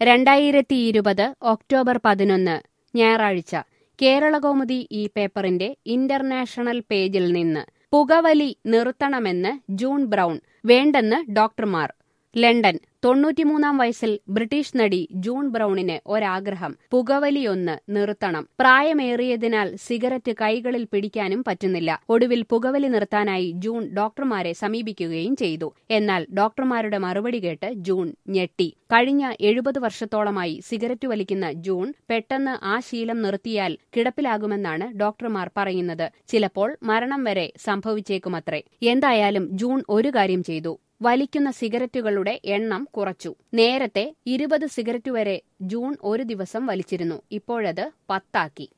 രണ്ടായിരത്തി ഇരുപത് ഒക്ടോബർ പതിനൊന്ന് ഞായറാഴ്ച കേരളകൗമുദി ഈ പേപ്പറിന്റെ ഇന്റർനാഷണൽ പേജിൽ നിന്ന് പുകവലി നിർത്തണമെന്ന് ജൂൺ ബ്രൗൺ വേണ്ടെന്ന് ഡോക്ടർമാർ ലണ്ടൻ തൊണ്ണൂറ്റിമൂന്നാം വയസ്സിൽ ബ്രിട്ടീഷ് നടി ജൂൺ ബ്രൗണിന് ഒരാഗ്രഹം പുകവലിയൊന്ന് നിർത്തണം പ്രായമേറിയതിനാൽ സിഗരറ്റ് കൈകളിൽ പിടിക്കാനും പറ്റുന്നില്ല ഒടുവിൽ പുകവലി നിർത്താനായി ജൂൺ ഡോക്ടർമാരെ സമീപിക്കുകയും ചെയ്തു എന്നാൽ ഡോക്ടർമാരുടെ മറുപടി കേട്ട് ജൂൺ ഞെട്ടി കഴിഞ്ഞ എഴുപത് വർഷത്തോളമായി സിഗരറ്റ് വലിക്കുന്ന ജൂൺ പെട്ടെന്ന് ആ ശീലം നിർത്തിയാൽ കിടപ്പിലാകുമെന്നാണ് ഡോക്ടർമാർ പറയുന്നത് ചിലപ്പോൾ മരണം വരെ സംഭവിച്ചേക്കുമത്രേ എന്തായാലും ജൂൺ ഒരു കാര്യം ചെയ്തു വലിക്കുന്ന സിഗരറ്റുകളുടെ എണ്ണം കുറച്ചു നേരത്തെ ഇരുപത് സിഗരറ്റ് വരെ ജൂൺ ഒരു ദിവസം വലിച്ചിരുന്നു ഇപ്പോഴത് പത്താക്കി